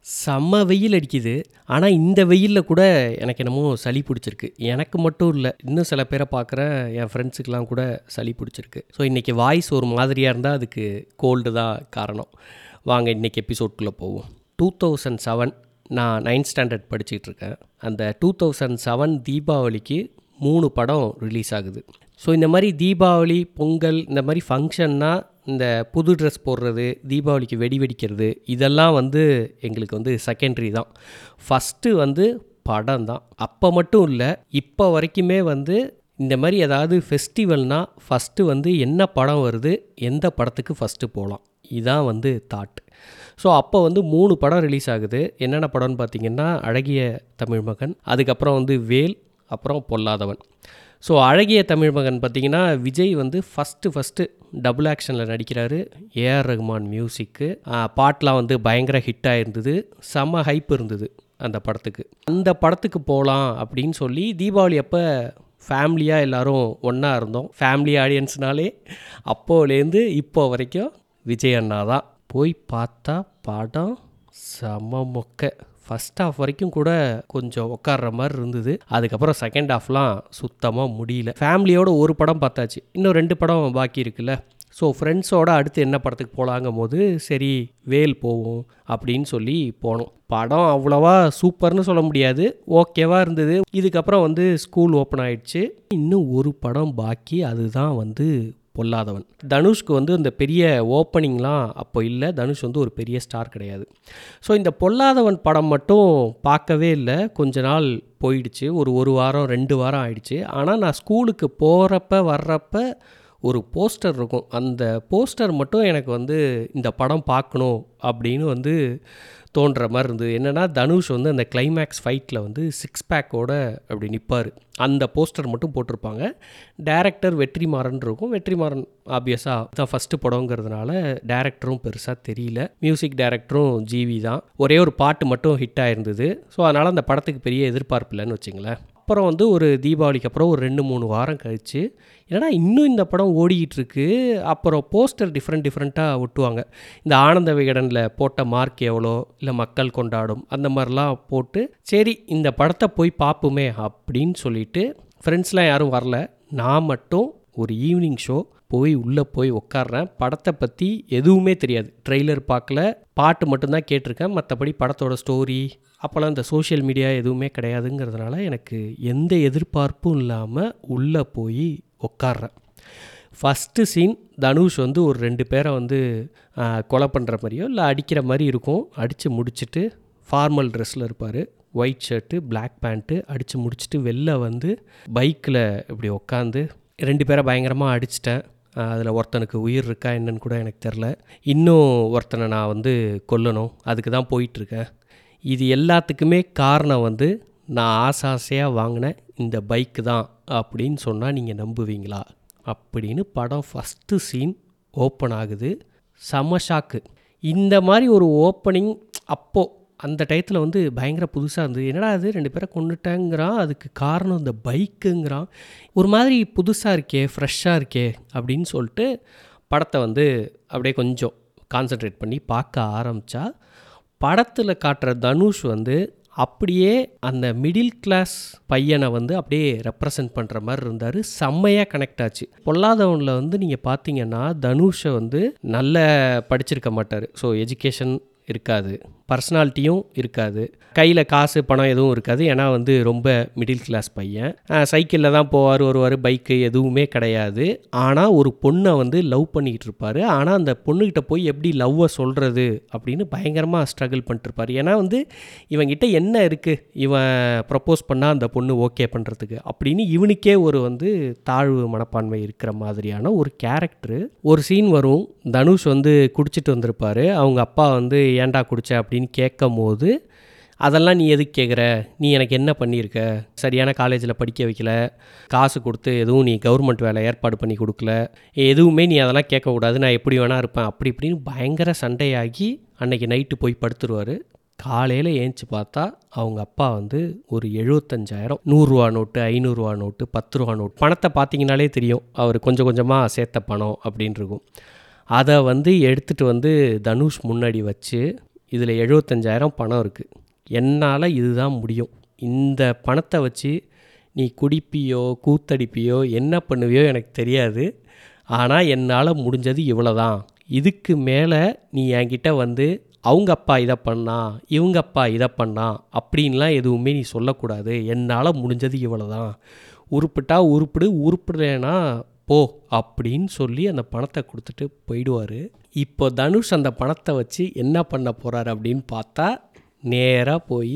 செம்ம வெயில் அடிக்குது ஆனால் இந்த வெயிலில் கூட எனக்கு என்னமோ சளி பிடிச்சிருக்கு எனக்கு மட்டும் இல்லை இன்னும் சில பேரை பார்க்குறேன் என் ஃப்ரெண்ட்ஸுக்கெலாம் கூட சளி பிடிச்சிருக்கு ஸோ இன்றைக்கி வாய்ஸ் ஒரு மாதிரியாக இருந்தால் அதுக்கு கோல்டு தான் காரணம் வாங்க இன்றைக்கி எபிசோட்குள்ளே போவோம் டூ தௌசண்ட் செவன் நான் நைன்த் ஸ்டாண்டர்ட் படிச்சுட்டு இருக்கேன் அந்த டூ தௌசண்ட் செவன் தீபாவளிக்கு மூணு படம் ரிலீஸ் ஆகுது ஸோ இந்த மாதிரி தீபாவளி பொங்கல் இந்த மாதிரி ஃபங்க்ஷன்னா இந்த புது ட்ரெஸ் போடுறது தீபாவளிக்கு வெடி வெடிக்கிறது இதெல்லாம் வந்து எங்களுக்கு வந்து செகண்டரி தான் ஃபஸ்ட்டு வந்து படம் தான் அப்போ மட்டும் இல்லை இப்போ வரைக்குமே வந்து இந்த மாதிரி ஏதாவது ஃபெஸ்டிவல்னால் ஃபஸ்ட்டு வந்து என்ன படம் வருது எந்த படத்துக்கு ஃபஸ்ட்டு போகலாம் இதான் வந்து தாட் ஸோ அப்போ வந்து மூணு படம் ரிலீஸ் ஆகுது என்னென்ன படம்னு பார்த்தீங்கன்னா அழகிய தமிழ் மகன் அதுக்கப்புறம் வந்து வேல் அப்புறம் பொல்லாதவன் ஸோ அழகிய தமிழ் மகன் பார்த்திங்கன்னா விஜய் வந்து ஃபஸ்ட்டு ஃபஸ்ட்டு டபுள் ஆக்ஷனில் நடிக்கிறாரு ஏஆர் ரகுமான் மியூசிக்கு பாட்டெலாம் வந்து பயங்கர ஹிட் ஆயிருந்தது செம்ம ஹைப் இருந்தது அந்த படத்துக்கு அந்த படத்துக்கு போகலாம் அப்படின்னு சொல்லி தீபாவளி அப்போ ஃபேமிலியாக எல்லோரும் ஒன்றா இருந்தோம் ஃபேமிலி ஆடியன்ஸ்னாலே அப்போலேருந்து இப்போ வரைக்கும் விஜய் அண்ணா தான் போய் பார்த்தா படம் செம மொக்க ஃபஸ்ட் ஹாஃப் வரைக்கும் கூட கொஞ்சம் உட்கார்ற மாதிரி இருந்தது அதுக்கப்புறம் செகண்ட் ஹாஃப்லாம் சுத்தமாக முடியல ஃபேமிலியோட ஒரு படம் பார்த்தாச்சு இன்னும் ரெண்டு படம் பாக்கி இருக்குல்ல ஸோ ஃப்ரெண்ட்ஸோட அடுத்து என்ன படத்துக்கு போகலாங்கும் போது சரி வேல் போவோம் அப்படின்னு சொல்லி போனோம் படம் அவ்வளோவா சூப்பர்னு சொல்ல முடியாது ஓகேவாக இருந்தது இதுக்கப்புறம் வந்து ஸ்கூல் ஓப்பன் ஆயிடுச்சு இன்னும் ஒரு படம் பாக்கி அதுதான் வந்து பொல்லாதவன் தனுஷ்க்கு வந்து இந்த பெரிய ஓப்பனிங்லாம் அப்போ இல்லை தனுஷ் வந்து ஒரு பெரிய ஸ்டார் கிடையாது ஸோ இந்த பொல்லாதவன் படம் மட்டும் பார்க்கவே இல்லை கொஞ்ச நாள் போயிடுச்சு ஒரு ஒரு வாரம் ரெண்டு வாரம் ஆயிடுச்சு ஆனால் நான் ஸ்கூலுக்கு போகிறப்ப வர்றப்ப ஒரு போஸ்டர் இருக்கும் அந்த போஸ்டர் மட்டும் எனக்கு வந்து இந்த படம் பார்க்கணும் அப்படின்னு வந்து தோன்ற மாதிரி இருந்தது என்னென்னா தனுஷ் வந்து அந்த கிளைமேக்ஸ் ஃபைட்டில் வந்து சிக்ஸ் பேக்கோட அப்படி நிற்பார் அந்த போஸ்டர் மட்டும் போட்டிருப்பாங்க டேரக்டர் வெற்றிமாறன் இருக்கும் வெற்றிமாறன் ஆப்வியஸாக தான் ஃபஸ்ட்டு படங்கிறதுனால டேரக்டரும் பெருசாக தெரியல மியூசிக் டேரக்டரும் ஜிவி தான் ஒரே ஒரு பாட்டு மட்டும் ஹிட் ஆயிருந்தது ஸோ அதனால் அந்த படத்துக்கு பெரிய எதிர்பார்ப்பு இல்லைன்னு வச்சுங்களேன் அப்புறம் வந்து ஒரு தீபாவளிக்கு அப்புறம் ஒரு ரெண்டு மூணு வாரம் கழித்து ஏன்னா இன்னும் இந்த படம் ஓடிக்கிட்டு இருக்கு அப்புறம் போஸ்டர் டிஃப்ரெண்ட் டிஃப்ரெண்ட்டாக ஒட்டுவாங்க இந்த ஆனந்த விகடனில் போட்ட மார்க் எவ்வளோ இல்லை மக்கள் கொண்டாடும் அந்த மாதிரிலாம் போட்டு சரி இந்த படத்தை போய் பார்ப்போமே அப்படின்னு சொல்லிட்டு ஃப்ரெண்ட்ஸ்லாம் யாரும் வரல நான் மட்டும் ஒரு ஈவினிங் ஷோ போய் உள்ளே போய் உட்காடுறேன் படத்தை பற்றி எதுவுமே தெரியாது ட்ரெய்லர் பார்க்கல பாட்டு மட்டும்தான் கேட்டிருக்கேன் மற்றபடி படத்தோட ஸ்டோரி அப்போல்லாம் இந்த சோஷியல் மீடியா எதுவுமே கிடையாதுங்கிறதுனால எனக்கு எந்த எதிர்பார்ப்பும் இல்லாமல் உள்ளே போய் உட்காடுறேன் ஃபஸ்ட்டு சீன் தனுஷ் வந்து ஒரு ரெண்டு பேரை வந்து கொலை பண்ணுற மாதிரியோ இல்லை அடிக்கிற மாதிரி இருக்கும் அடித்து முடிச்சுட்டு ஃபார்மல் ட்ரெஸ்ஸில் இருப்பார் ஒயிட் ஷர்ட்டு பிளாக் பேண்ட்டு அடித்து முடிச்சுட்டு வெளில வந்து பைக்கில் இப்படி உட்காந்து ரெண்டு பேரை பயங்கரமாக அடிச்சிட்டேன் அதில் ஒருத்தனுக்கு உயிர் இருக்கா என்னன்னு கூட எனக்கு தெரில இன்னும் ஒருத்தனை நான் வந்து கொல்லணும் அதுக்கு தான் போயிட்டுருக்கேன் இது எல்லாத்துக்குமே காரணம் வந்து நான் ஆசை ஆசையாக வாங்கின இந்த பைக்கு தான் அப்படின்னு சொன்னால் நீங்கள் நம்புவீங்களா அப்படின்னு படம் ஃபஸ்ட்டு சீன் ஓப்பன் ஆகுது செம ஷாக்கு இந்த மாதிரி ஒரு ஓப்பனிங் அப்போது அந்த டயத்தில் வந்து பயங்கர புதுசாக இருந்தது என்னடா அது ரெண்டு பேரை கொண்டுட்டேங்கிறான் அதுக்கு காரணம் இந்த பைக்குங்கிறான் ஒரு மாதிரி புதுசாக இருக்கே ஃப்ரெஷ்ஷாக இருக்கே அப்படின்னு சொல்லிட்டு படத்தை வந்து அப்படியே கொஞ்சம் கான்சன்ட்ரேட் பண்ணி பார்க்க ஆரம்பித்தா படத்தில் காட்டுற தனுஷ் வந்து அப்படியே அந்த மிடில் கிளாஸ் பையனை வந்து அப்படியே ரெப்ரசன்ட் பண்ணுற மாதிரி இருந்தார் செம்மையாக கனெக்ட் ஆச்சு பொல்லாதவனில் வந்து நீங்கள் பார்த்தீங்கன்னா தனுஷை வந்து நல்ல படிச்சிருக்க மாட்டார் ஸோ எஜுகேஷன் இருக்காது பர்சனாலிட்டியும் இருக்காது கையில் காசு பணம் எதுவும் இருக்காது ஏன்னா வந்து ரொம்ப மிடில் கிளாஸ் பையன் சைக்கிளில் தான் போவார் வருவார் பைக்கு எதுவுமே கிடையாது ஆனால் ஒரு பொண்ணை வந்து லவ் பண்ணிக்கிட்டு இருப்பார் ஆனால் அந்த பொண்ணுக்கிட்ட போய் எப்படி லவ்வை சொல்கிறது அப்படின்னு பயங்கரமாக ஸ்ட்ரகிள் பண்ணிட்டுருப்பார் ஏன்னா வந்து இவங்கிட்ட என்ன இருக்குது இவன் ப்ரப்போஸ் பண்ணால் அந்த பொண்ணு ஓகே பண்ணுறதுக்கு அப்படின்னு இவனுக்கே ஒரு வந்து தாழ்வு மனப்பான்மை இருக்கிற மாதிரியான ஒரு கேரக்டரு ஒரு சீன் வரும் தனுஷ் வந்து குடிச்சிட்டு வந்திருப்பார் அவங்க அப்பா வந்து ஏன்டா குடிச்ச அப்படின்னு கேட்கும் போது அதெல்லாம் நீ எதுக்கு கேட்குற நீ எனக்கு என்ன பண்ணியிருக்க சரியான காலேஜில் படிக்க வைக்கல காசு கொடுத்து எதுவும் நீ கவர்மெண்ட் வேலை ஏற்பாடு பண்ணி கொடுக்கல எதுவுமே நீ அதெல்லாம் கேட்கக்கூடாது நான் எப்படி வேணா இருப்பேன் அப்படி இப்படின்னு பயங்கர சண்டையாகி அன்னைக்கு நைட்டு போய் படுத்துருவார் காலையில் ஏஞ்சி பார்த்தா அவங்க அப்பா வந்து ஒரு எழுபத்தஞ்சாயிரம் நூறுரூவா நோட்டு ஐநூறுரூவா நோட்டு பத்து ரூபா நோட்டு பணத்தை பார்த்தீங்கனாலே தெரியும் அவர் கொஞ்சம் கொஞ்சமாக சேர்த்த பணம் அப்படின்னு இருக்கும் அதை வந்து எடுத்துகிட்டு வந்து தனுஷ் முன்னாடி வச்சு இதில் எழுபத்தஞ்சாயிரம் பணம் இருக்குது என்னால் இதுதான் முடியும் இந்த பணத்தை வச்சு நீ குடிப்பியோ கூத்தடிப்பியோ என்ன பண்ணுவியோ எனக்கு தெரியாது ஆனால் என்னால் முடிஞ்சது இவ்வளோ தான் இதுக்கு மேலே நீ என்கிட்ட வந்து அவங்க அப்பா இதை பண்ணா இவங்க அப்பா இதை பண்ணா அப்படின்லாம் எதுவுமே நீ சொல்லக்கூடாது என்னால் முடிஞ்சது இவ்வளோ தான் உருப்பிட்டா உருப்பிடு உருப்பிடலைன்னா போ அப்படின்னு சொல்லி அந்த பணத்தை கொடுத்துட்டு போயிடுவார் இப்போ தனுஷ் அந்த பணத்தை வச்சு என்ன பண்ண போகிறாரு அப்படின்னு பார்த்தா நேராக போய்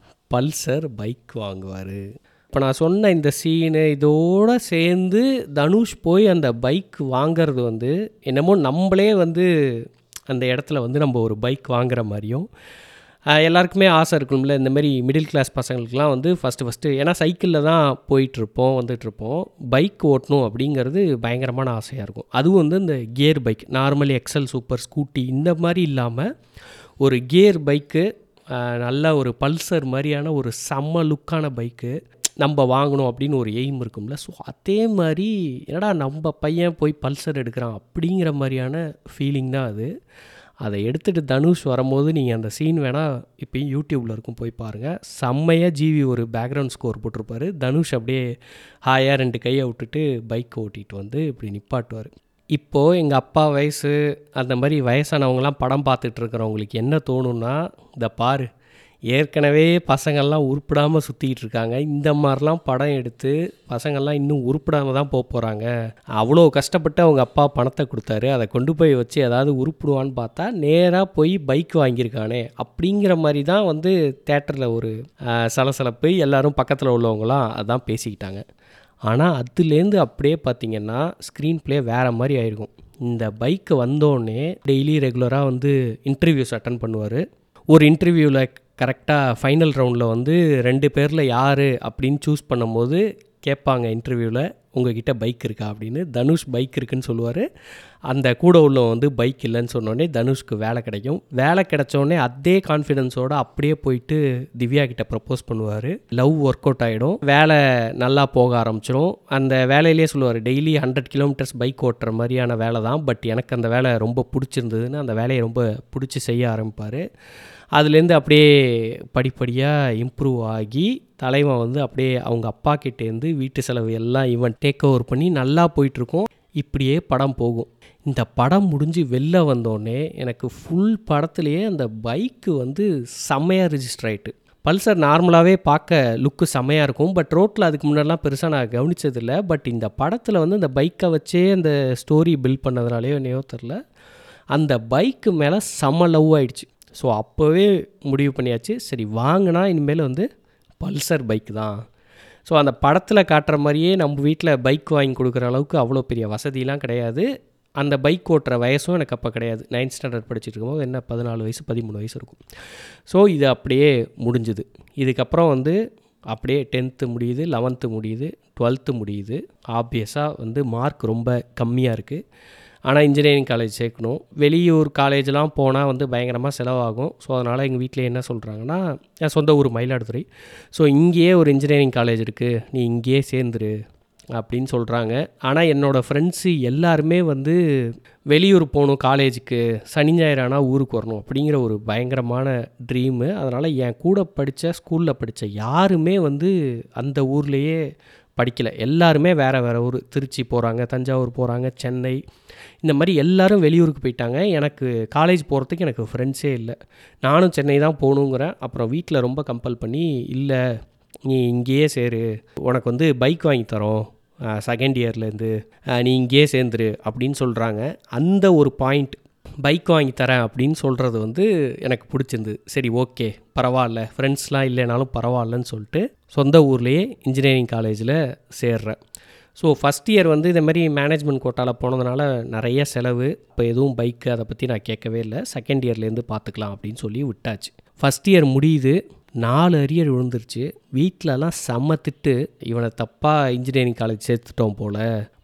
பல்சர் பைக் வாங்குவார் இப்போ நான் சொன்ன இந்த சீனு இதோட சேர்ந்து தனுஷ் போய் அந்த பைக் வாங்கிறது வந்து என்னமோ நம்மளே வந்து அந்த இடத்துல வந்து நம்ம ஒரு பைக் வாங்குற மாதிரியும் ஆஹ், எல்லாருக்குமே ஆசை இருக்கும்ல இந்த மாதிரி மிடில் கிளாஸ் பசங்களுக்குலாம் வந்து ஃபஸ்ட்டு ஃபஸ்ட்டு ஏன்னா சைக்கிளில் தான் போயிட்டுருப்போம் வந்துட்டுருப்போம் பைக் ஓட்டணும் அப்படிங்கிறது பயங்கரமான ஆசையாக இருக்கும் அதுவும் வந்து இந்த gear bike normally XL super Scooty இந்த மாதிரி இல்லாமல் ஒரு கியர் பைக்கு நல்ல ஒரு பல்சர் மாதிரியான ஒரு செம்ம லுக்கான பைக்கு நம்ம வாங்கணும் அப்படின்னு ஒரு எய்ம் இருக்கும்ல ஸோ அதே மாதிரி என்னடா நம்ம பையன் போய் பல்சர் எடுக்கிறான் அப்படிங்கிற மாதிரியான ஃபீலிங் தான் அது அதை எடுத்துகிட்டு தனுஷ் வரும்போது நீங்கள் அந்த சீன் வேணால் இப்போயும் யூடியூப்பில் இருக்கும் போய் பாருங்கள் செம்மையாக ஜிவி ஒரு பேக்ரவுண்ட் ஸ்கோர் போட்டிருப்பாரு தனுஷ் அப்படியே ஹாயாக ரெண்டு கையை விட்டுட்டு பைக் ஓட்டிகிட்டு வந்து இப்படி நிப்பாட்டுவார் இப்போது எங்கள் அப்பா வயசு அந்த மாதிரி வயசானவங்கலாம் படம் பார்த்துட்டு இருக்கிறவங்களுக்கு என்ன தோணும்னா இந்த பாரு ஏற்கனவே பசங்கள்லாம் உருப்பிடாமல் சுற்றிக்கிட்டு இருக்காங்க இந்த மாதிரிலாம் படம் எடுத்து பசங்கள்லாம் இன்னும் உருப்பிடாமல் தான் போக போகிறாங்க அவ்வளோ கஷ்டப்பட்டு அவங்க அப்பா பணத்தை கொடுத்தாரு அதை கொண்டு போய் வச்சு ஏதாவது உருப்பிடுவான்னு பார்த்தா நேராக போய் பைக் வாங்கியிருக்கானே அப்படிங்கிற மாதிரி தான் வந்து தேட்டரில் ஒரு ஆஹ், சலசலப்பு எல்லாரும் பக்கத்தில் உள்ளவங்களாம் அதான் பேசிக்கிட்டாங்க ஆனால் அதுலேருந்து அப்படியே பார்த்தீங்கன்னா ஸ்க்ரீன் ப்ளே வேறு மாதிரி ஆயிருக்கும் இந்த பைக்கு வந்தோடனே டெய்லி ரெகுலராக வந்து இன்டர்வியூஸ் அட்டன் பண்ணுவார் ஒரு இன்டர்வியூவில் கரெக்டாக ஃபைனல் ரவுண்டில் வந்து ரெண்டு பேரில் யார் அப்படின்னு சூஸ் பண்ணும்போது கேட்பாங்க இன்டர்வியூவில் உங்ககிட்ட பைக் இருக்கா அப்படின்னு தனுஷ் பைக் இருக்குன்னு சொல்லுவார் அந்த கூட உள்ளவன் வந்து பைக் இல்லைன்னு சொன்னோடனே தனுஷ்க்கு வேலை கிடைக்கும் வேலை கிடைச்சோடனே அதே கான்ஃபிடென்ஸோட அப்படியே போயிட்டு திவ்யா கிட்ட ப்ரப்போஸ் பண்ணுவார் லவ் ஒர்க் அவுட் ஆகிடும் வேலை நல்லா போக ஆரம்பிச்சிடும் அந்த வேலையிலே சொல்லுவார் டெய்லி ஹண்ட்ரட் கிலோமீட்டர்ஸ் பைக் ஓட்டுற மாதிரியான வேலை தான் பட் எனக்கு அந்த வேலை ரொம்ப பிடிச்சிருந்ததுன்னு அந்த வேலையை ரொம்ப பிடிச்சி செய்ய ஆரம்பிப்பார் அதுலேருந்து அப்படியே படிப்படியாக இம்ப்ரூவ் ஆகி தலைவன் வந்து அப்படியே அவங்க அப்பா கிட்டேருந்து வீட்டு செலவு எல்லாம் இவன் டேக் ஓவர் பண்ணி நல்லா போயிட்டுருக்கும் இப்படியே படம் போகும் இந்த படம் முடிஞ்சு வெளில வந்தோடனே எனக்கு ஃபுல் படத்துலேயே அந்த பைக்கு வந்து செம்மையாக ரிஜிஸ்டர் ஆயிட்டு பல்சர் நார்மலாகவே பார்க்க லுக்கு செம்மையாக இருக்கும் பட் ரோட்டில் அதுக்கு முன்னாடிலாம் பெருசாக நான் கவனிச்சதில்ல பட் இந்த படத்தில் வந்து இந்த பைக்கை வச்சே அந்த ஸ்டோரி பில்ட் பண்ணதுனாலேயோ என்னையோ தெரில அந்த பைக்கு மேலே செம்ம லவ் ஆயிடுச்சு ஸோ அப்போவே முடிவு பண்ணியாச்சு சரி வாங்கினா இனிமேல் வந்து பல்சர் பைக் தான் ஸோ அந்த படத்தில் காட்டுற மாதிரியே நம்ம வீட்டில் பைக் வாங்கி கொடுக்குற அளவுக்கு அவ்வளோ பெரிய வசதியெலாம் கிடையாது அந்த பைக் ஓட்டுற வயசும் எனக்கு அப்போ கிடையாது நைன்த் ஸ்டாண்டர்ட் படிச்சுட்டு இருக்கும்போது என்ன பதினாலு வயசு பதிமூணு வயசு இருக்கும் ஸோ இது அப்படியே முடிஞ்சுது இதுக்கப்புறம் வந்து அப்படியே டென்த்து முடியுது லெவன்த்து முடியுது டுவெல்த்து முடியுது ஆப்வியஸாக வந்து மார்க் ரொம்ப கம்மியாக இருக்குது ஆனால் இன்ஜினியரிங் காலேஜ் சேர்க்கணும் வெளியூர் காலேஜ்லாம் போனால் வந்து பயங்கரமாக செலவாகும் ஸோ அதனால் எங்கள் வீட்டில் என்ன சொல்கிறாங்கன்னா என் சொந்த ஊர் மயிலாடுதுறை ஸோ இங்கேயே ஒரு இன்ஜினியரிங் காலேஜ் இருக்குது நீ இங்கேயே சேர்ந்துரு அப்படின்னு சொல்கிறாங்க ஆனால் என்னோடய ஃப்ரெண்ட்ஸு எல்லாருமே வந்து வெளியூர் போகணும் காலேஜுக்கு சனி ஞாயிறு ஆனால் ஊருக்கு வரணும் அப்படிங்கிற ஒரு பயங்கரமான ட்ரீமு அதனால் என் கூட படித்த ஸ்கூலில் படித்த யாருமே வந்து அந்த ஊர்லேயே படிக்கலை எல்லாருமே வேறு வேறு ஊர் திருச்சி போகிறாங்க தஞ்சாவூர் போகிறாங்க சென்னை இந்த மாதிரி எல்லாரும் வெளியூருக்கு போயிட்டாங்க எனக்கு காலேஜ் போகிறதுக்கு எனக்கு ஃப்ரெண்ட்ஸே இல்லை நானும் சென்னை தான் போகணுங்கிறேன் அப்புறம் வீட்டில் ரொம்ப கம்பல் பண்ணி இல்லை நீ இங்கேயே சேரு உனக்கு வந்து பைக் வாங்கி தரோம் செகண்ட் இயர்லேருந்து நீ இங்கேயே சேர்ந்துரு அப்படின்னு சொல்கிறாங்க அந்த ஒரு பாயிண்ட் பைக் வாங்கி தரேன் அப்படின்னு சொல்கிறது வந்து எனக்கு பிடிச்சிருந்தது சரி ஓகே பரவாயில்ல ஃப்ரெண்ட்ஸ்லாம் இல்லைனாலும் பரவாயில்லன்னு சொல்லிட்டு சொந்த ஊர்லேயே இன்ஜினியரிங் காலேஜில் சேர்றேன் ஸோ ஃபஸ்ட் இயர் வந்து இந்த மாதிரி மேனேஜ்மெண்ட் கோட்டாவில் போனதுனால நிறைய செலவு இப்போ எதுவும் பைக்கு அதை பற்றி நான் கேட்கவே இல்லை செகண்ட் இயர்லேருந்து பார்த்துக்கலாம் அப்படின்னு சொல்லி விட்டாச்சு ஃபஸ்ட் இயர் முடியுது நாலு அரியர் விழுந்துருச்சு வீட்டிலலாம் செம்ம திட்டு இவனை தப்பாக இன்ஜினியரிங் காலேஜ் சேர்த்துட்டோம் போல்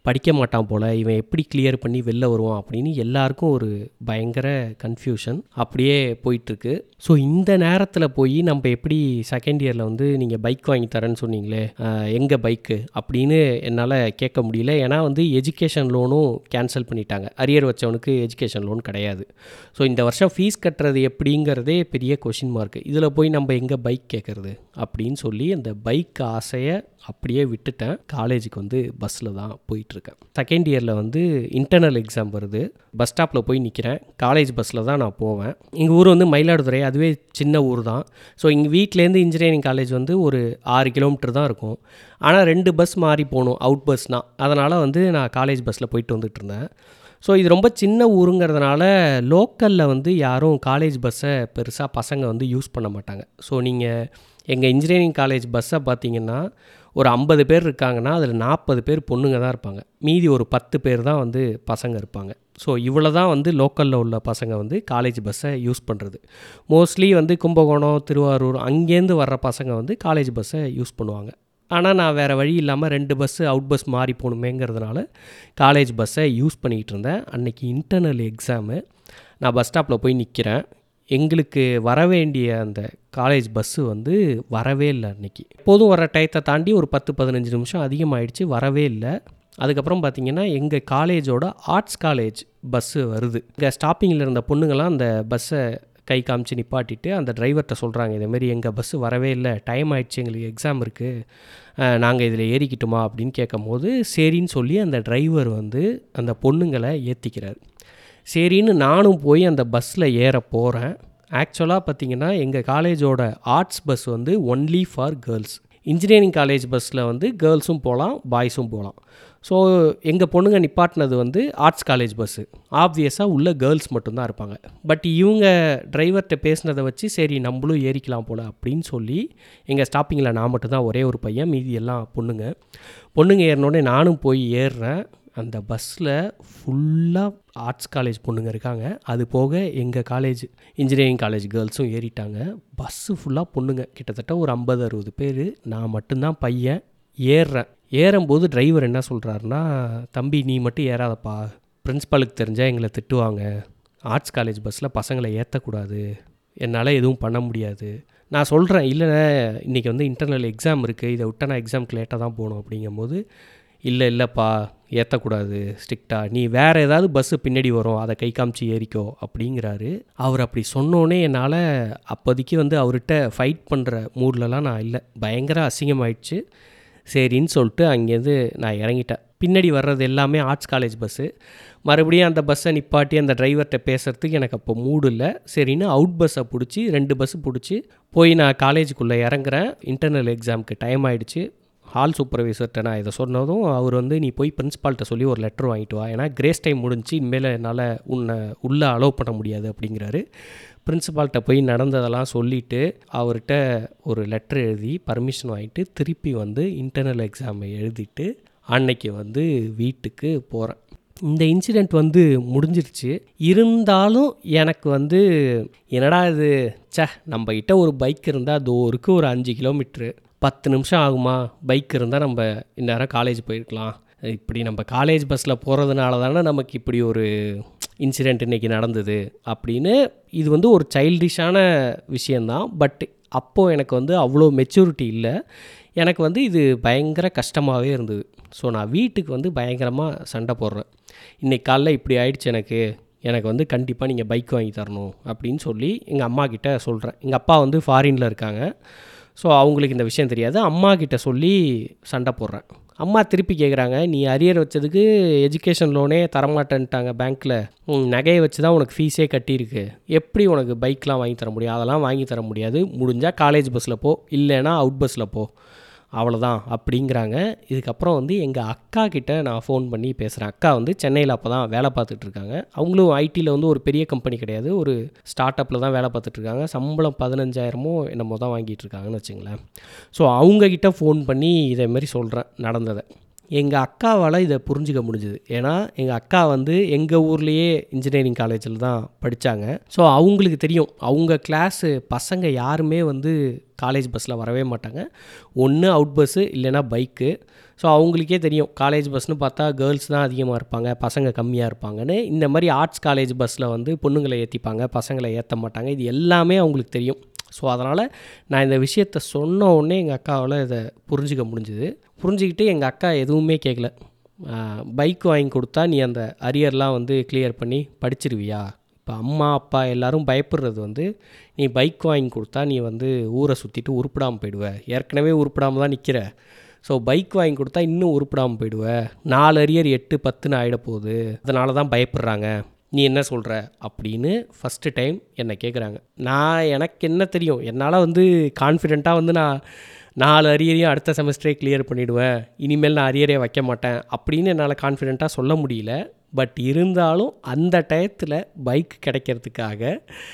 படிக்க மாட்டான் போல் இவன் எப்படி கிளியர் பண்ணி வெளில வருவான் அப்படின்னு எல்லாருக்கும் ஒரு பயங்கர கன்ஃபியூஷன் அப்படியே போயிட்டுருக்கு ஸோ இந்த நேரத்தில் போய் நம்ம எப்படி செகண்ட் இயரில் வந்து நீங்கள் பைக் வாங்கி தரேன்னு சொன்னீங்களே எங்கள் பைக்கு அப்படின்னு என்னால் கேட்க முடியல ஏன்னா வந்து எஜுகேஷன் லோனும் கேன்சல் பண்ணிட்டாங்க அரியர் வச்சவனுக்கு எஜுகேஷன் லோன் கிடையாது ஸோ இந்த வருஷம் ஃபீஸ் கட்டுறது எப்படிங்கிறதே பெரிய கொஷின் மார்க் இதில் போய் நம்ம எங்கே பைக் கேட்குறது அப்படின்னு சொல்லி அந்த பைக் ஆசையை அப்படியே விட்டுட்டேன் காலேஜுக்கு வந்து பஸ்ஸில் தான் போயிட்டுருக்கேன் செகண்ட் இயரில் வந்து இன்டர்னல் எக்ஸாம் வருது பஸ் ஸ்டாப்பில் போய் நிற்கிறேன் காலேஜ் பஸ்ஸில் தான் நான் போவேன் எங்கள் ஊர் வந்து மயிலாடுதுறை அதுவே சின்ன ஊர் தான் ஸோ எங்கள் வீட்டிலேருந்து இன்ஜினியரிங் காலேஜ் வந்து ஒரு ஆறு கிலோமீட்டர் தான் இருக்கும் ஆனால் ரெண்டு பஸ் மாறி போகணும் அவுட் பஸ்னால் அதனால் வந்து நான் காலேஜ் பஸ்ஸில் போயிட்டு வந்துட்டு இருந்தேன் ஸோ இது ரொம்ப சின்ன ஊருங்கிறதுனால லோக்கலில் வந்து யாரும் காலேஜ் பஸ்ஸை பெருசாக பசங்க வந்து யூஸ் பண்ண மாட்டாங்க ஸோ நீங்கள் எங்கள் இன்ஜினியரிங் காலேஜ் பஸ்ஸை பார்த்தீங்கன்னா ஒரு ஐம்பது பேர் இருக்காங்கன்னா அதில் நாற்பது பேர் பொண்ணுங்க தான் இருப்பாங்க மீதி ஒரு பத்து பேர் தான் வந்து பசங்க இருப்பாங்க ஸோ இவ்வளோ தான் வந்து லோக்கலில் உள்ள பசங்க வந்து காலேஜ் பஸ்ஸை யூஸ் பண்ணுறது மோஸ்ட்லி வந்து கும்பகோணம் திருவாரூர் அங்கேருந்து வர்ற பசங்க வந்து காலேஜ் பஸ்ஸை யூஸ் பண்ணுவாங்க ஆனால் நான் வேறு வழி இல்லாமல் ரெண்டு பஸ்ஸு அவுட் பஸ் மாறி போகணுமேங்கிறதுனால காலேஜ் பஸ்ஸை யூஸ் பண்ணிகிட்டு இருந்தேன் அன்றைக்கி இன்டர்னல் எக்ஸாமு நான் பஸ் ஸ்டாப்பில் போய் நிற்கிறேன் எங்களுக்கு வர வேண்டிய அந்த காலேஜ் பஸ்ஸு வந்து வரவே இல்லை அன்றைக்கி எப்போதும் வர டயத்தை தாண்டி ஒரு பத்து பதினஞ்சு நிமிஷம் அதிகமாகிடுச்சு வரவே இல்லை அதுக்கப்புறம் பார்த்திங்கன்னா எங்கள் காலேஜோட ஆர்ட்ஸ் காலேஜ் பஸ்ஸு வருது இங்கே ஸ்டாப்பிங்கில் இருந்த பொண்ணுங்கள்லாம் அந்த பஸ்ஸை கை காமிச்சு நிப்பாட்டிட்டு அந்த டிரைவர்கிட்ட சொல்கிறாங்க இதேமாரி எங்கள் பஸ்ஸு வரவே இல்லை டைம் ஆயிடுச்சு எங்களுக்கு எக்ஸாம் இருக்குது நாங்கள் இதில் ஏறிக்கிட்டுமா அப்படின்னு கேட்கும் போது சரின்னு சொல்லி அந்த டிரைவர் வந்து அந்த பொண்ணுங்களை ஏற்றிக்கிறார் சரின்னு நானும் போய் அந்த பஸ்ஸில் ஏற போகிறேன் ஆக்சுவலாக பார்த்திங்கன்னா எங்கள் காலேஜோட ஆர்ட்ஸ் பஸ் வந்து only for girls engineering college பஸ்ஸில் வந்து கேர்ள்ஸும் போகலாம் பாய்ஸும் போகலாம் ஸோ எங்கள் பொண்ணுங்க நிப்பாட்டினது வந்து ஆர்ட்ஸ் காலேஜ் பஸ்ஸு ஆப்வியஸாக உள்ள கேர்ள்ஸ் மட்டும்தான் இருப்பாங்க பட் இவங்க டிரைவர்கிட்ட பேசினதை வச்சு சரி நம்மளும் ஏறிக்கலாம் போல் அப்படின்னு சொல்லி எங்கள் ஸ்டாப்பிங்கில் நான் மட்டும்தான் ஒரே ஒரு பையன் மீதி எல்லாம் பொண்ணுங்க பொண்ணுங்க ஏறினோடனே நானும் போய் ஏறுறேன் அந்த பஸ்ஸில் ஃபுல்லாக ஆர்ட்ஸ் காலேஜ் பொண்ணுங்க இருக்காங்க அது போக எங்கள் காலேஜ் இன்ஜினியரிங் காலேஜ் கேர்ள்ஸும் ஏறிட்டாங்க பஸ்ஸு ஃபுல்லாக பொண்ணுங்க கிட்டத்தட்ட ஒரு ஐம்பது அறுபது பேர் நான் மட்டும்தான் பையன் ஏறுறேன் ஏறும்போது டிரைவர் என்ன சொல்கிறாருன்னா தம்பி நீ மட்டும் ஏறாதப்பா பிரின்ஸ்பாலுக்கு தெரிஞ்சால் எங்களை திட்டுவாங்க ஆர்ட்ஸ் காலேஜ் பஸ்ஸில் பசங்களை ஏற்றக்கூடாது என்னால் எதுவும் பண்ண முடியாது நான் சொல்கிறேன் இல்லைண்ணே இன்றைக்கி வந்து இன்டர்னல் எக்ஸாம் இருக்குது இதை விட்டால் நான் எக்ஸாமுக்கு லேட்டாக தான் போகணும் அப்படிங்கும்போது இல்லை இல்லைப்பா ஏற்றக்கூடாது ஸ்ட்ரிக்டாக நீ வேறு ஏதாவது பஸ்ஸு பின்னாடி வரும் அதை கை காமிச்சு ஏறிக்கோ அப்படிங்கிறாரு அவர் அப்படி சொன்னோன்னே என்னால் அப்போதைக்கு வந்து அவர்கிட்ட ஃபைட் பண்ணுற மூட்லலாம் நான் இல்லை பயங்கர அசிங்கமாயிடுச்சு சரின்னு சொல்லிட்டு அங்கேருந்து நான் இறங்கிட்டேன் பின்னாடி வர்றது எல்லாமே ஆர்ட்ஸ் காலேஜ் பஸ்ஸு மறுபடியும் அந்த பஸ்ஸை நிப்பாட்டி அந்த டிரைவர்கிட்ட பேசுகிறதுக்கு எனக்கு அப்போ மூடு இல்லை சரின்னு அவுட் பஸ்ஸை பிடிச்சி ரெண்டு பஸ்ஸு பிடிச்சி போய் நான் காலேஜுக்குள்ளே இறங்குறேன் இன்டர்னல் எக்ஸாமுக்கு டைம் ஆகிடுச்சு ஹால் சூப்பர்வைசர்கிட்ட நான் இதை சொன்னதும் அவர் வந்து நீ போய் பிரின்ஸ்பால்கிட்ட சொல்லி ஒரு லெட்டர் வாங்கிட்டு வா ஏன்னா கிரேஸ் டைம் முடிஞ்சு இனிமேல் என்னால் உன்னை உள்ளே அலோவ் பண்ண முடியாது அப்படிங்கிறாரு பிரின்ஸிபால்கிட்ட போய் நடந்ததெல்லாம் சொல்லிவிட்டு அவர்கிட்ட ஒரு லெட்டர் எழுதி பர்மிஷன் வாங்கிட்டு திருப்பி வந்து இன்டர்னல் எக்ஸாமை எழுதிட்டு அன்னைக்கு வந்து வீட்டுக்கு போகிறேன் இந்த இன்சிடெண்ட் வந்து முடிஞ்சிருச்சு இருந்தாலும் எனக்கு வந்து என்னடா இது சே நம்மக்கிட்ட ஒரு பைக் இருந்தால் தோருக்கு ஒரு அஞ்சு கிலோமீட்ரு பத்து நிமிஷம் ஆகுமா பைக் இருந்தால் நம்ம இந்நேரம் காலேஜ் போயிருக்கலாம் இப்படி நம்ம காலேஜ் பஸ்ஸில் போகிறதுனால தானே நமக்கு இப்படி ஒரு இன்சிடெண்ட் இன்றைக்கி நடந்தது அப்படின்னு இது வந்து ஒரு சைல்டிஷான விஷயந்தான் பட் அப்போது எனக்கு வந்து அவ்வளோ மெச்சூரிட்டி இல்லை எனக்கு வந்து இது பயங்கர கஷ்டமாகவே இருந்தது ஸோ நான் வீட்டுக்கு வந்து பயங்கரமாக சண்டை போடுறேன் இன்றைக்கி காலைல இப்படி ஆயிடுச்சு எனக்கு எனக்கு வந்து கண்டிப்பாக நீங்கள் பைக் வாங்கி தரணும் அப்படின்னு சொல்லி எங்கள் அம்மா கிட்ட சொல்கிறேன் எங்கள் அப்பா வந்து ஃபாரினில் இருக்காங்க ஸோ அவங்களுக்கு இந்த விஷயம் தெரியாது அம்மா கிட்ட சொல்லி சண்டை போடுறேன் அம்மா திருப்பி கேட்குறாங்க நீ அரியர் வச்சதுக்கு எஜுகேஷன் லோனே தரமாட்டேன்ட்டாங்க பேங்க்கில் நகையை வச்சு தான் உனக்கு ஃபீஸே கட்டியிருக்கு எப்படி உனக்கு பைக்லாம் வாங்கி தர முடியும் அதெல்லாம் வாங்கி தர முடியாது முடிஞ்சால் காலேஜ் பஸ்ஸில் போ இல்லைன்னா அவுட் பஸ்ஸில் போ அவ்வளோதான் அப்படிங்கிறாங்க இதுக்கப்புறம் வந்து எங்கள் அக்கா கிட்ட நான் ஃபோன் பண்ணி பேசுகிறேன் அக்கா வந்து சென்னையில் அப்போ தான் வேலை பார்த்துட்ருக்காங்க அவங்களும் ஐடியில் வந்து ஒரு பெரிய கம்பெனி கிடையாது ஒரு ஸ்டார்ட் அப்பில் தான் வேலை பார்த்துட்ருக்காங்க சம்பளம் பதினஞ்சாயிரமோ என்னமோ தான் வாங்கிட்டு இருக்காங்கன்னு வச்சுங்களேன் ஸோ அவங்கக்கிட்ட ஃபோன் பண்ணி இதேமாரி சொல்கிறேன் நடந்ததை எங்கள் அக்காவால் இதை புரிஞ்சுக்க முடிஞ்சுது ஏன்னா எங்கள் அக்கா வந்து எங்கள் ஊர்லேயே இன்ஜினியரிங் காலேஜில் தான் படித்தாங்க ஸோ அவங்களுக்கு தெரியும் அவங்க கிளாஸு பசங்க யாருமே வந்து காலேஜ் பஸ்ஸில் வரவே மாட்டாங்க ஒன்று அவுட் பஸ்ஸு இல்லைன்னா பைக்கு ஸோ அவங்களுக்கே தெரியும் காலேஜ் பஸ்னு பார்த்தா கேர்ள்ஸ் தான் அதிகமாக இருப்பாங்க பசங்க கம்மியாக இருப்பாங்கன்னு இந்த மாதிரி ஆர்ட்ஸ் காலேஜ் பஸ்ஸில் வந்து பொண்ணுங்களை ஏற்றிப்பாங்க பசங்களை ஏற்ற மாட்டாங்க இது எல்லாமே அவங்களுக்கு தெரியும் ஸோ அதனால் நான் இந்த விஷயத்த சொன்ன உடனே எங்கள் அக்காவால் இதை புரிஞ்சிக்க முடிஞ்சுது புரிஞ்சுக்கிட்டு எங்கள் அக்கா எதுவுமே கேட்கல பைக் வாங்கி கொடுத்தா நீ அந்த அரியர்லாம் வந்து கிளியர் பண்ணி படிச்சிருவியா இப்போ அம்மா அப்பா எல்லாரும் பயப்படுறது வந்து நீ பைக் வாங்கி கொடுத்தா நீ வந்து ஊரை சுற்றிட்டு உருப்பிடாமல் போயிடுவ ஏற்கனவே உருப்பிடாமல் தான் நிற்கிற ஸோ பைக் வாங்கி கொடுத்தா இன்னும் உருப்பிடாமல் போயிடுவ நாலு அரியர் எட்டு பத்துன்னு ஆகிட போகுது அதனால தான் பயப்படுறாங்க நீ என்ன சொல்கிற அப்படின்னு ஃபஸ்ட்டு டைம் என்னை கேட்குறாங்க நான் எனக்கு என்ன தெரியும் என்னால் வந்து கான்ஃபிடெண்ட்டாக வந்து நான் நாலு அரியரையும் அடுத்த செமஸ்டரே கிளியர் பண்ணிவிடுவேன் இனிமேல் நான் அரியரே வைக்க மாட்டேன் அப்படின்னு என்னால் கான்ஃபிடெண்ட்டாக சொல்ல முடியல பட் இருந்தாலும் அந்த டயத்தில் பைக் கிடைக்கிறதுக்காக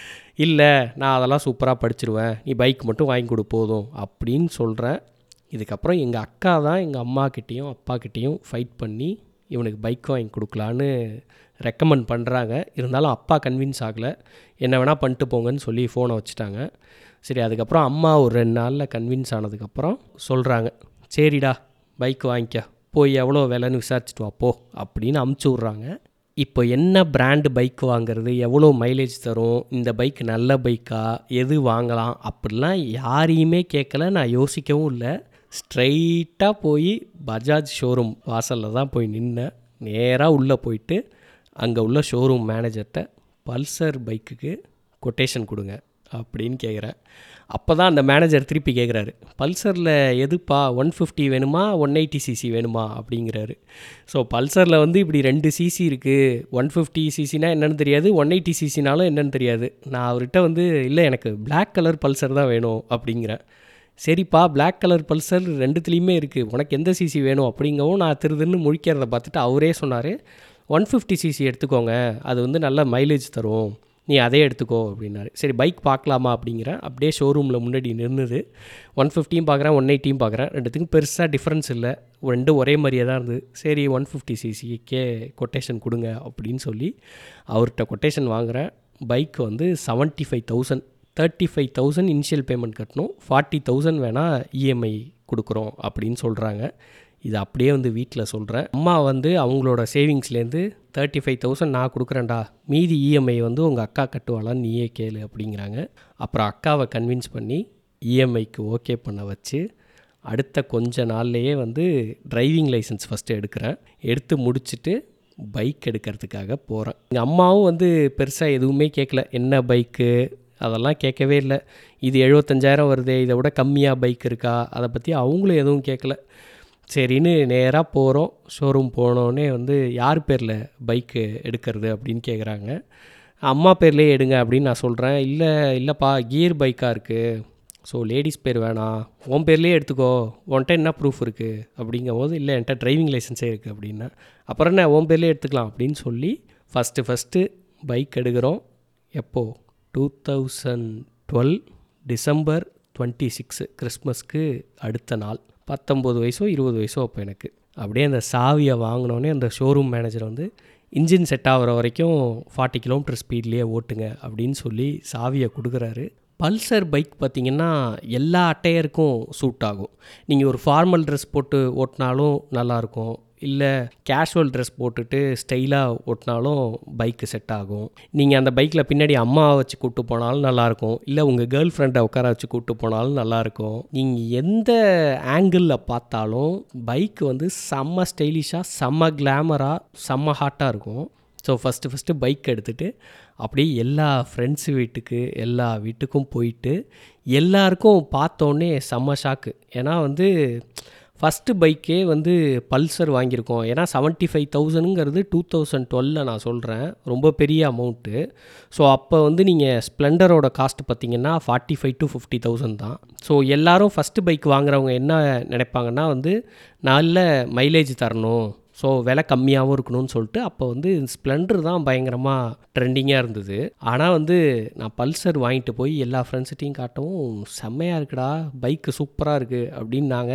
இல்லை நான் அதெல்லாம் சூப்பராக படிச்சிருவேன் நீ பைக் மட்டும் வாங்கி கொடு போதும் அப்படின்னு சொல்கிறேன் இதுக்கப்புறம் எங்கள் அக்கா தான் எங்கள் அம்மாக்கிட்டேயும் அப்பாக்கிட்டேயும் ஃபைட் பண்ணி இவனுக்கு பைக் வாங்கி கொடுக்கலான்னு ரெக்கமெண்ட் பண்ணுறாங்க இருந்தாலும் அப்பா கன்வின்ஸ் ஆகலை என்ன வேணால் பண்ணிட்டு போங்கன்னு சொல்லி ஃபோனை வச்சுட்டாங்க சரி அதுக்கப்புறம் அம்மா ஒரு ரெண்டு நாளில் கன்வின்ஸ் ஆனதுக்கப்புறம் சொல்கிறாங்க சரிடா பைக் வாங்கிக்க போய் எவ்வளோ விலைன்னு விசாரிச்சுட்டு வா போ அப்படின்னு அமுச்சு விட்றாங்க இப்போ என்ன பிராண்டு பைக் வாங்குறது எவ்வளோ மைலேஜ் தரும் இந்த பைக் நல்ல பைக்கா எது வாங்கலாம் அப்படிலாம் யாரையுமே கேட்கல நான் யோசிக்கவும் இல்லை ஸ்ட்ரைட்டாக போய் பஜாஜ் ஷோரூம் வாசலில் தான் போய் நின்னேன் நேராக உள்ளே போயிட்டு அங்கே உள்ள ஷோரூம் மேனேஜர்கிட்ட பல்சர் பைக்குக்கு கொட்டேஷன் கொடுங்க அப்படின்னு கேட்குறேன் அப்போ தான் அந்த மேனேஜர் திருப்பி கேட்குறாரு பல்சரில் எதுப்பா ஒன் ஃபிஃப்டி வேணுமா ஒன் எயிட்டி சிசி வேணுமா அப்படிங்கிறாரு ஸோ பல்சரில் வந்து இப்படி ரெண்டு சிசி இருக்குது ஒன் ஃபிஃப்டி சிசினா என்னென்னு தெரியாது ஒன் எயிட்டி சிசினாலும் என்னென்னு தெரியாது நான் அவர்கிட்ட வந்து இல்லை எனக்கு பிளாக் கலர் பல்சர் தான் வேணும் அப்படிங்கிறேன் சரிப்பா பிளாக் கலர் பல்சர் ரெண்டுத்துலேயுமே இருக்குது உனக்கு எந்த சிசி வேணும் அப்படிங்கவும் நான் திருதுன்னு முழிக்கிறத பார்த்துட்டு அவரே சொன்னார் ஒன் ஃபிஃப்டி சிசி எடுத்துக்கோங்க அது வந்து நல்ல மைலேஜ் தரும் நீ அதே எடுத்துக்கோ அப்படின்னாரு சரி பைக் பார்க்கலாமா அப்படிங்கிறேன் அப்படியே ஷோரூமில் முன்னாடி நின்றுது ஒன் ஃபிஃப்டியும் பார்க்குறேன் ஒன் எயிட்டியும் பார்க்குறேன் ரெண்டுத்துக்கும் பெருசாக டிஃப்ரென்ஸ் இல்லை ரெண்டும் ஒரே மாதிரியே தான் இருந்தது சரி ஒன் ஃபிஃப்டி சிசிக்கே கொட்டேஷன் கொடுங்க அப்படின்னு சொல்லி அவர்கிட்ட கொட்டேஷன் வாங்குகிறேன் பைக் வந்து seventy five thousand thirty five thousand initial payment கட்டணும் ஃபார்ட்டி தௌசண்ட் வேணால் இஎம்ஐ கொடுக்குறோம் அப்படின்னு சொல்கிறாங்க இது அப்படியே வந்து வீட்டில் சொல்கிறேன் அம்மா வந்து அவங்களோட சேவிங்ஸ்லேருந்து தேர்ட்டி ஃபைவ் தௌசண்ட் நான் கொடுக்குறேன்டா மீதி இஎம்ஐ வந்து உங்கள் அக்கா கட்டுவாளான்னு நீயே கேளு அப்படிங்கிறாங்க அப்புறம் அக்காவை கன்வின்ஸ் பண்ணி இஎம்ஐக்கு ஓகே பண்ண வச்சு அடுத்த கொஞ்ச நாள்லேயே வந்து டிரைவிங் லைசன்ஸ் ஃபஸ்ட்டு எடுக்கிறேன் எடுத்து முடிச்சுட்டு பைக் எடுக்கிறதுக்காக போகிறேன் எங்கள் அம்மாவும் வந்து பெருசாக எதுவுமே கேட்கல என்ன பைக்கு அதெல்லாம் கேட்கவே இல்லை இது எழுபத்தஞ்சாயிரம் வருதே இதை விட கம்மியாக பைக் இருக்கா அதை பற்றி அவங்களும் எதுவும் கேட்கல சரின்னு நேராக போகிறோம் ஷோரூம் போனோடனே வந்து யார் பேரில் பைக்கு எடுக்கிறது அப்படின்னு கேட்குறாங்க அம்மா பேர்லேயே எடுங்க அப்படின்னு நான் சொல்கிறேன் இல்லை இல்லைப்பா கியர் பைக்காக இருக்குது ஸோ லேடிஸ் பேர் வேணாம் உன் பேர்லேயே எடுத்துக்கோ உன்கிட்ட என்ன ப்ரூஃப் இருக்குது அப்படிங்கும் போது இல்லை என்கிட்ட டிரைவிங் லைசன்ஸே இருக்குது அப்படின்னா அப்புறம் என்ன உன் பேர்லேயே எடுத்துக்கலாம் அப்படின்னு சொல்லி ஃபஸ்ட்டு ஃபஸ்ட்டு பைக் எடுக்கிறோம் எப்போது two thousand twelve December twenty six கிறிஸ்மஸ்க்கு அடுத்த நாள் பத்தொம்போது வயசோ இருபது வயசோ அப்போ எனக்கு அப்படியே அந்த சாவியை வாங்கினோடனே அந்த ஷோரூம் மேனேஜர் வந்து இன்ஜின் செட் ஆகிற வரைக்கும் ஃபார்ட்டி கிலோமீட்டர் ஸ்பீட்லேயே ஓட்டுங்க அப்படின்னு சொல்லி சாவியை கொடுக்குறாரு பல்சர் பைக் பார்த்திங்கன்னா எல்லா அட்டையருக்கும் சூட் ஆகும் நீங்கள் ஒரு ஃபார்மல் ட்ரெஸ் போட்டு ஓட்டினாலும் நல்லாயிருக்கும் இல்லை கேஷுவல் ட்ரெஸ் போட்டுட்டு ஸ்டைலாக ஓட்டினாலும் பைக்கு செட் ஆகும் நீங்கள் அந்த பைக்கில் பின்னாடி அம்மாவை வச்சு கூப்பிட்டு போனாலும் நல்லாயிருக்கும் இல்லை உங்கள் கேர்ள் ஃப்ரெண்டை உட்கார வச்சு கூப்பிட்டு போனாலும் நல்லாயிருக்கும் நீங்கள் எந்த ஆங்கிளில் பார்த்தாலும் பைக் வந்து செம்ம ஸ்டைலிஷாக செம்ம கிளாமராக செம்ம ஹாட்டாக இருக்கும் ஸோ ஃபஸ்ட்டு ஃபஸ்ட்டு பைக் எடுத்துகிட்டு அப்படியே எல்லா ஃப்ரெண்ட்ஸ் வீட்டுக்கு எல்லா வீட்டுக்கும் போயிட்டு எல்லாருக்கும் பார்த்தோன்னே செம்ம ஷாக்கு ஏன்னா வந்து ஃபஸ்ட்டு பைக்கே வந்து பல்சர் வாங்கியிருக்கோம் ஏன்னா செவன்ட்டி ஃபைவ் தௌசண்ட்ங்கிறது டூ தௌசண்ட் டுவெலில் நான் சொல்கிறேன் ரொம்ப பெரிய அமௌண்ட்டு ஸோ அப்போ வந்து நீங்கள் ஸ்ப்ளெண்டரோட காஸ்ட் பார்த்தீங்கன்னா forty five to fifty thousand தான் ஸோ எல்லோரும் ஃபஸ்ட்டு பைக் வாங்குறவங்க என்ன நினைப்பாங்கன்னா வந்து நல்ல மைலேஜ் தரணும் ஸோ விலை கம்மியாகவும் இருக்கணும்னு சொல்லிட்டு அப்போ வந்து ஸ்ப்ளெண்டர் தான் பயங்கரமாக ட்ரெண்டிங்காக இருந்தது ஆனால் வந்து நான் பல்சர் வாங்கிட்டு போய் எல்லா ஃப்ரெண்ட்ஸ்கிட்டையும் காட்டவும் செம்மையாக இருக்குடா பைக்கு சூப்பராக இருக்குது அப்படின்னாங்க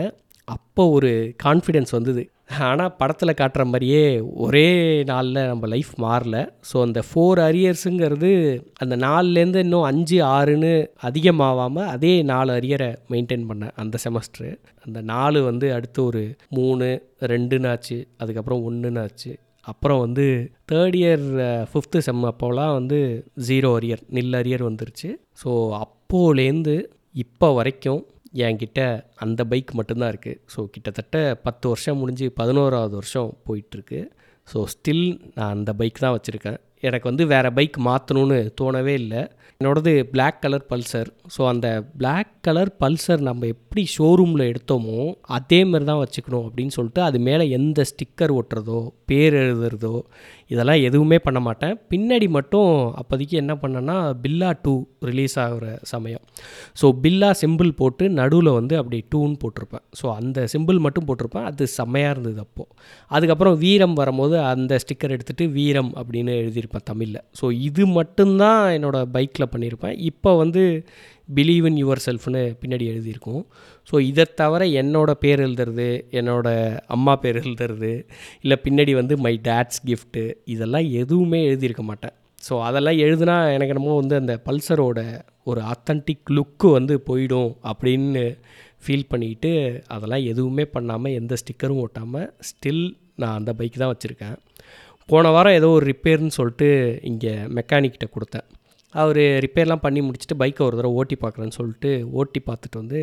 அப்போ ஒரு கான்ஃபிடென்ஸ் வந்தது ஆனால் படத்தில் காட்டுற மாதிரியே ஒரே நாளில் நம்ம லைஃப் மாறல ஸோ அந்த ஃபோர் அரியர்ஸுங்கிறது அந்த நாலுலேருந்து இன்னும் அஞ்சு ஆறுன்னு அதிகமாகாமல் அதே நாலு அரியரை மெயின்டைன் பண்ணேன் அந்த செமஸ்டரு அந்த நாலு வந்து அடுத்து ஒரு மூணு ரெண்டுனாச்சு அதுக்கப்புறம் ஒன்றுனாச்சு அப்புறம் வந்து தேர்ட் இயர் ஃபிஃப்த்து செம் அப்போலாம் வந்து ஜீரோ அரியர் நில் அரியர் வந்துருச்சு ஸோ அப்போலேருந்து இப்போ வரைக்கும் என்கிட்ட அந்த பைக் மட்டும்தான் இருக்குது ஸோ கிட்டத்தட்ட பத்து வருஷம் முடிஞ்சு பதினோராவது வருஷம் போயிட்டுருக்கு ஸோ ஸ்டில் நான் அந்த பைக் தான் வச்சுருக்கேன் எனக்கு வந்து வேறு பைக் மாற்றணும்னு தோணவே இல்லை என்னோடது Black கலர் பல்சர் ஸோ அந்த Black கலர் பல்சர் நம்ம எப்படி ஷோரூமில் எடுத்தோமோ அதே மாதிரி தான் வச்சுக்கணும் அப்படின்னு சொல்லிட்டு அது மேலே எந்த ஸ்டிக்கர் ஒட்டுறதோ பேர் எழுதுறதோ இதெல்லாம் எதுவுமே பண்ண மாட்டேன் பின்னாடி மட்டும் அப்போதைக்கு என்ன பண்ணேன்னா பில்லா டூ ரிலீஸ் ஆகிற சமயம் ஸோ பில்லா சிம்பிள் போட்டு நடுவில் வந்து அப்படி டூன்னு போட்டிருப்பேன் ஸோ அந்த சிம்பிள் மட்டும் போட்டிருப்பேன் அது செம்மையாக இருந்தது அப்போது அதுக்கப்புறம் வீரம் வரும்போது அந்த ஸ்டிக்கர் எடுத்துகிட்டு வீரம் அப்படின்னு எழுதியிருப்பேன் தமிழில் ஸோ இது மட்டும்தான் என்னோடய பைக்கில் பண்ணியிருப்பேன் இப்போ வந்து பிலீவ் இன் யுவர் செல்ஃப்னு பின்னாடி எழுதியிருக்கும் ஸோ இதை தவிர என்னோடய பேர் எழுதுறது என்னோடய அம்மா பேர் எழுதுறது இல்லை பின்னாடி வந்து மை டேட்ஸ் கிஃப்ட்டு இதெல்லாம் எதுவுமே எழுதியிருக்க மாட்டேன் ஸோ அதெல்லாம் எழுதுனா எனக்கு என்னமோ வந்து அந்த பல்சரோட ஒரு அத்தன்டிக் லுக்கு வந்து போயிடும் அப்படின்னு ஃபீல் பண்ணிக்கிட்டு அதெல்லாம் எதுவுமே பண்ணாமல் எந்த ஸ்டிக்கரும் ஒட்டாமல் ஸ்டில் நான் அந்த பைக் தான் வச்சுருக்கேன் போன வாரம் ஏதோ ஒரு ரிப்பேர்னு சொல்லிட்டு இங்கே மெக்கானிக்கிட்ட கொடுத்தேன் அவர் ரிப்பேர்லாம் பண்ணி முடிச்சுட்டு பைக்கை ஒரு தடவை ஓட்டி பார்க்குறேன்னு சொல்லிட்டு ஓட்டி பார்த்துட்டு வந்து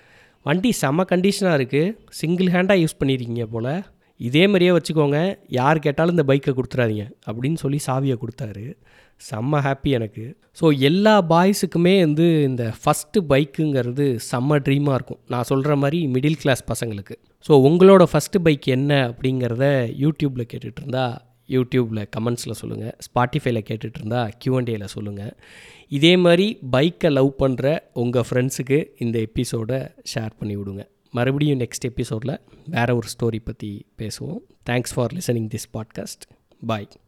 வண்டி செம கண்டிஷனாக இருக்குது சிங்கிள் ஹேண்டாக யூஸ் பண்ணியிருக்கீங்க போல் இதே மாதிரியே வச்சுக்கோங்க யார் கேட்டாலும் இந்த பைக்கை கொடுத்துறாதீங்க அப்படின்னு சொல்லி சாவியை கொடுத்தாரு செம்ம ஹாப்பி எனக்கு ஸோ எல்லா பாய்ஸுக்குமே வந்து இந்த ஃபஸ்ட்டு பைக்குங்கிறது செம்ம ட்ரீமாக இருக்கும் நான் சொல்கிற மாதிரி மிடில் கிளாஸ் பசங்களுக்கு ஸோ உங்களோட ஃபஸ்ட்டு பைக் என்ன அப்படிங்கிறத யூடியூப்பில் கேட்டுட்டு இருந்தா யூடியூப்பில் கமெண்ட்ஸில் சொல்லுங்கள் ஸ்பாட்டிஃபைல கேட்டுட்டு இருந்தா Q&A-ல சொல்லுங்கள் இதே மாதிரி பைக்கை லவ் பண்ணுற உங்கள் ஃப்ரெண்ட்ஸுக்கு இந்த எபிசோடை ஷேர் பண்ணி விடுங்க மறுபடியும் நெக்ஸ்ட் எபிசோடில் வேறு ஒரு ஸ்டோரி பற்றி பேசுவோம் thanks for listening this podcast bye